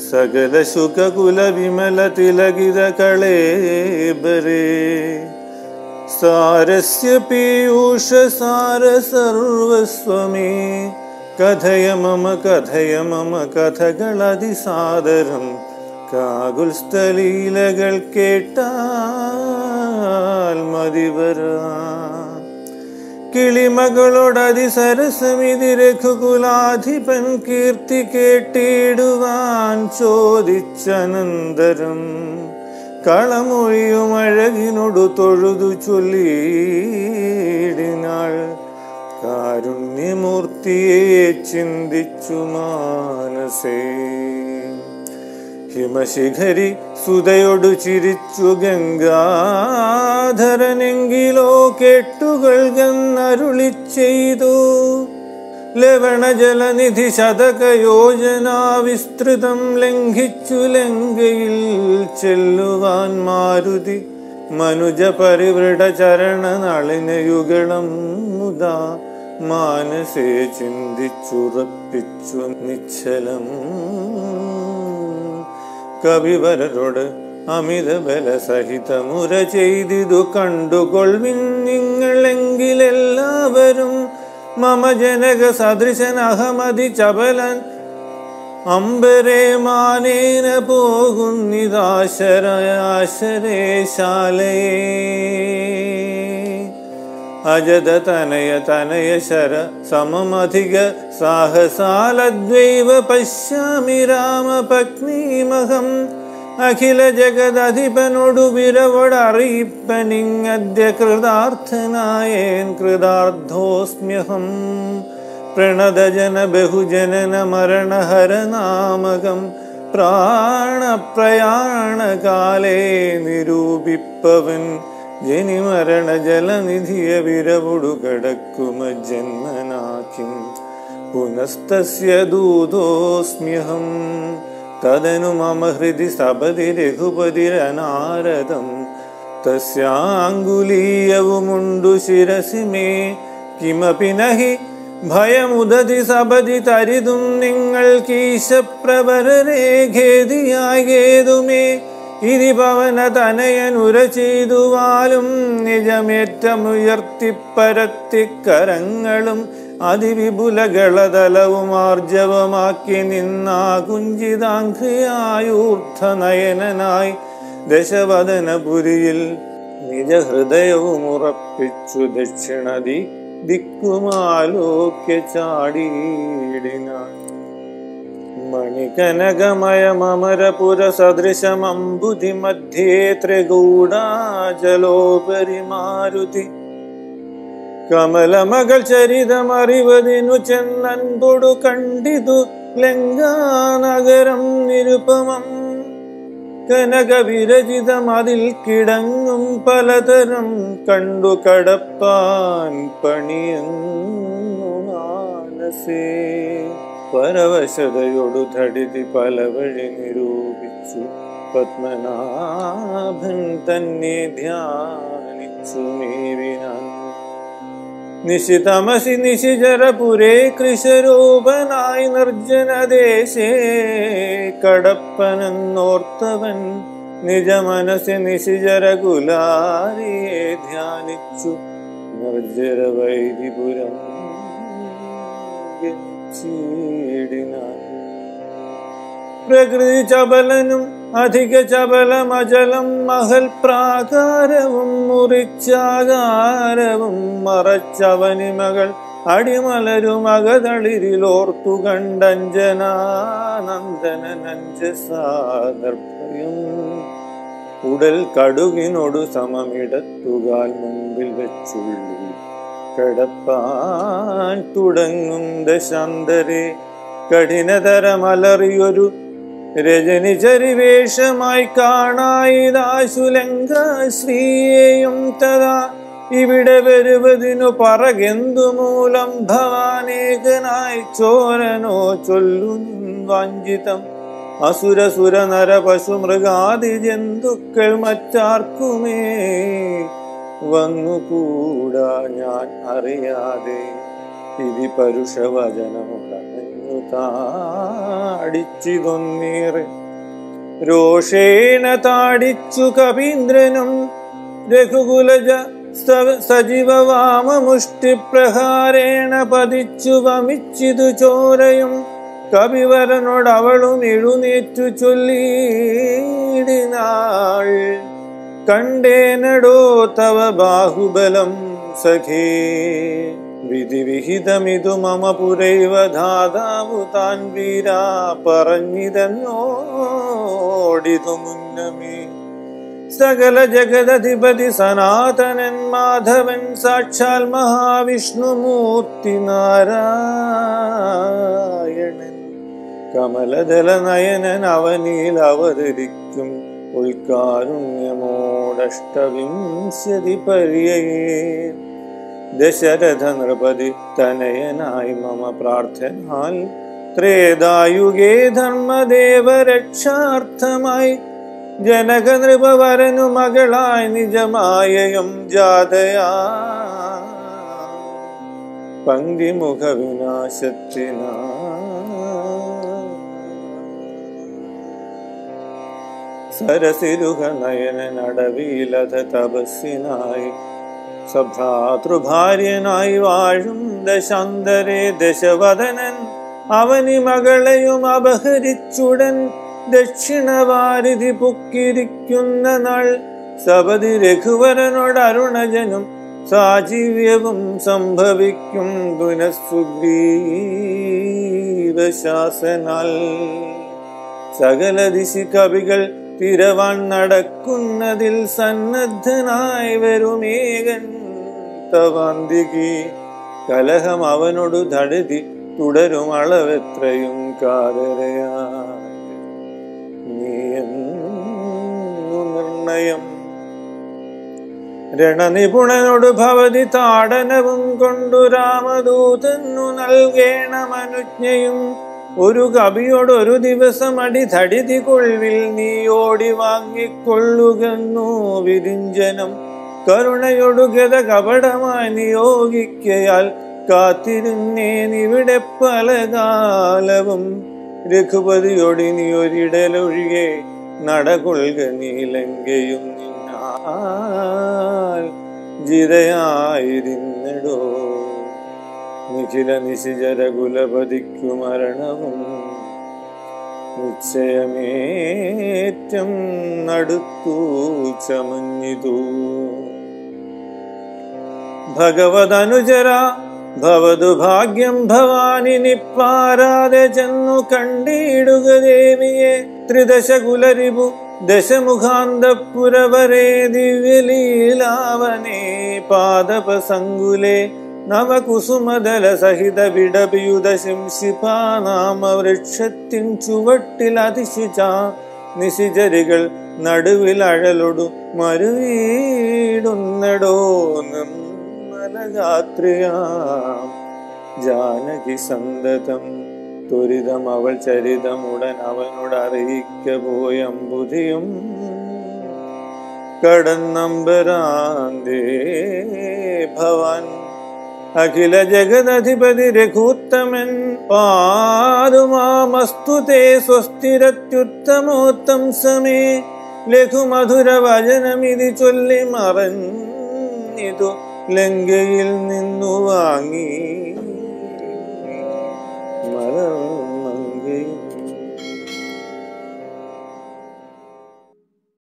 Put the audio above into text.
സകല ശുഖകുല വിമല തിലകിത കളേബരേ സാരസ്യ പീയൂഷ സാര സർവസ്വമേ കഥയ മമ കഥയ മമ കഥകളതിസാദരം കാകുൽസ്ഥലീലകൾ കേട്ടാൽ മതിവരാ കിളിമകളോടതിസരസമിതി രഘുകുലാധിപൻ കീർത്തി കേട്ടിടുവാൻ ചോദിച്ചനന്തരം കളമൊഴിയും അഴകിനോടു തൊഴുതു ചൊല്ലിയിടിനാൾ കാരുണ്യമൂർത്തിയെ ചിന്തിച്ചു മാനസേ ഹിമശിഖരി സുതയൊടു ചിരിച്ചു ഗംഗാധരനെങ്കിലോ കേട്ടുകൾകന്നരുളി ചെയ്തു ലവണജലനിധി ശതകയോജനാ വിസ്തൃതം ലംഘിച്ചു ലങ്കയിൽ ചെല്ലുവാൻ മാരുതി മനുജ പരിവൃഢ ചരണ നളിനയുഗളം മുതാ മാനസേ ചിന്തിച്ചുറപ്പിച്ചു നിശ്ചലം കവിവരരോട് അമിത ബല സഹിതമുര ചെയ്തിതു കണ്ടുകൊൾവിൻ നിങ്ങളെങ്കിലെല്ലാവരും മമ ജനക സദൃശൻ അഹമതി ചപലൻ അമ്പരേ മാനേന പോകുന്നിതാശരയാശരേശാലയേ അജത തനയ തനയ ശര സമമധിക സാഹസാലദ്വൈവ പശ്യാമി രാമപത്നീമഹം അഖില ജഗദധിപനോടു വിരവോടറിയിപ്പനിങ്ങദ്യ കൃതാർത്ഥനായേൻ കൃതാർത്ഥോസ്മ്യഹം പ്രണതജന ബഹുജനന മരണഹരനാമകം പ്രാണപ്രയാണകാലേ നിരൂപിപ്പവൻ ജനിമരണ ജലനിധിയ വിരവുടു കടക്കുമ ജന്മനാക്കിം പുനസ്തസ്യ ദൂതോസ്മ്യഹം തദനു മമ ഹൃദി സപതി രഘുപതിരനാരദം തസ്യാങ്കുലീയവുമുണ്ടു ശിരസി മേ കിമപി നഹി ഭയമുദതി സപതി തരിതും നിങ്ങൾ കീശപ്രവരരേ ഖേദിയാകേതുമേ ഇനി പവന തനയനുര ചെയ്തുവാലും നിജമേറ്റമുയർത്തിപ്പരത്തിക്കരങ്ങളും അതിവിപുലകളതലവും ആർജവമാക്കി നിന്നാ കുഞ്ചിതാഘ്രിയായൂർദ്ധനയനായി ദശവദനപുരിയിൽ നിജഹൃദയവും ഉറപ്പിച്ചു ദക്ഷിണദി ദിക്കുമാലോക്യ ചാടിയിടിനാൾ മണികനകമയമരപുര സദൃശമംബുധി മധ്യേ ത്രിഗൂഢാചലോപരി മാരുതി കമലമകൾ ചരിതമറിവതിനു ചെന്നൻപൊടു കണ്ടിതു ലങ്കാനഗരം നിരുപമം കനക വിരചിതം അതിൽ കിടങ്ങും പലതരം കണ്ടു കടപ്പാൻ പണിയുന്നു മാനസേ പരവശതയോടു ധടിതി പല വഴി നിരൂപിച്ചു പത്മനാഭൻ തന്നെ ധ്യാനിച്ചു മേവിനാൻ നിശിതമസി നിശിചരപുരേ കൃശരൂപനായി നിർജ്ജനദേശേ കടപ്പനെന്നോർത്തവൻ നിജമനസി നിശിചരകുലാരിയെ ധ്യാനിച്ചു നിർജ്ജര വൈദിപുരം ചീടിനാൻ പ്രകൃതി ചപലനും അധിക ചപലമചലം മഹൽ പ്രാകാരവും മുറിച്ചാകാരവും മറച്ചവനിമകൾ അടിമലരും അകതളിരിലോർത്തു കണ്ടഞ്ജനാനന്ദനഞ്ജസാദർഭയം ഉടൽ കടുകിനോടു സമമിടത്തുകാൽ മുമ്പിൽ വെച്ചുള്ളി കിടപ്പാൻ തുടങ്ങും ദശാന്തരെ കഠിനതരമലറിയൊരു രജനി ചരിവേഷമായി കാണായിതാശുലങ്ക ശ്രീയെയും തഥാ ഇവിടെ വരുവതിനു പറകെന്തു മൂലം ഭവാനേകനായി ചോരനോ ചൊല്ലു വാഞ്ചിതം അസുരസുര നര പശു മൃഗാദി ജന്തുക്കൾ മറ്റാർക്കുമേ വന്നുകൂടാ ഞാൻ അറിയാതെ ഇതി പരുഷവചനമുടഞ്ഞു താടിച്ചിതൊന്നേറെ രോഷേണ താടിച്ചു കവീന്ദ്രനും രഘുകുലജ സ്ത- സജീവവാമമുഷ്ടിപ്രഹാരേണ പതിച്ചു വമിച്ചിതു ചോരയും കവിവരനോട് അവളും എഴുന്നേറ്റു ചൊല്ലിയിടിനാൾ കണ്ടേനടോ തവ ബാഹുബലം സഖേ വിധിവിഹിതമിതു മമ പുരൈവ ധാതാവു താൻ വീരാ പറഞ്ഞിതന്നോടിതു മുന്നമേ സകല ജഗദധിപതി സനാതനൻ മാധവൻ സാക്ഷാൽ മഹാവിഷ്ണുമൂർത്തി നാരായണൻ കമലദല നയനൻ അവനിൽ അവതരിക്കും ഉൾക്കാരുണ്യമോടഷ്ടവിംശതി പര്യയേ ദശരഥ നൃപതി തനയനായി മമ പ്രാർത്ഥനാൽ ത്രേതായുഗേ ധർമ്മദേവ രക്ഷാർത്ഥമായി ജനക നൃപവരനു മകളായി നിജമായയും ജാതയാ പങ്ക്തിമുഖ വിനാശത്തിനാ സരസിരുഹ നയന നടവീലത തപസ്സിനായി സഭ്രാതൃഭാര്യനായി വാഴും ദശാന്തരെ ദശവദനൻ അവനി മകളെയും അപഹരിച്ചുടൻ ദക്ഷിണവാരിധി പൊക്കിരിക്കുന്ന നാൾ സപതി രഘുവരനോട് അരുണജനും സാജീവ്യവും സംഭവിക്കും പുനഃസുഗ്രീവശാസനാൽ സകല ദിശി കവികൾ തിരവാൻ നടക്കുന്നതിൽ സന്നദ്ധനായി വരുമേകൻ തവാന്തികി കലഹം അവനോട് തടുതി തുടരും അളവെത്രയും കാതരയായി നീയെന്നു നിർണയം രണനിപുണനോട് ഭവതി താടനവും കൊണ്ടു രാമദൂതന്നു നൽകേണമനുജ്ഞയും ഒരു കവിയോട് ഒരു ദിവസം അടി തടിതി കൊൾവിൽ നീ ഓടി വാങ്ങിക്കൊള്ളുകന്നു വിരിഞ്ചനം കരുണയൊടു ഗത കപടമായി നിയോഗിക്കയാൽ കാത്തിരുന്നേനിവിടെ പല കാലവും രഘുപതിയോടി നീ ഒരിടലൊഴികെ നടകൊള്ളുക നീലങ്കയും നിന്നാൽ ജിതയായിരുന്നിടോ നിഖില നിശിചര കുലപതിക്കു മരണവും നിശ്ചയമേറ്റം നടുത്തു ചമഞ്ഞിതു ഭഗവതനുചര ഭവതു ഭാഗ്യം ഭവാനിനി പാരാതെ ചെന്നു കണ്ടിടുക ദേവിയെ ത്രിദശകുലരിപു ദശമുഖാന്തപുരവരേ ദിവ്യലീലാവനേ പാദപസങ്കുലേ നവകുസുമദല സഹിത വിടപിയുത ശിംശിപാനാമ വൃക്ഷത്തിൻ ചുവട്ടിൽ അതിശിച്ച നിശിചരികൾ നടുവിൽ അഴലൊടു മരുവീടുന്നടോ നിർമ്മലഗാത്രിയാം ജാനകി സന്തതം ത്വരിതം അവൾ ചരിതമുടൻ അവനോട് അറിയിക്ക പോയമ്പുതിയും കടന്നമ്പരാന്തേ ഭവാൻ അഖില ജഗദധിപതി രഘൂത്തമൻ പാതുമാമസ്തു തേ സ്വസ്ഥിരത്യുത്തമോത്തം സമേ ലഘുമധുര വചനമിതി ചൊല്ലി മറഞ്ഞിതു ലങ്കയിൽ നിന്നു വാങ്ങി മറ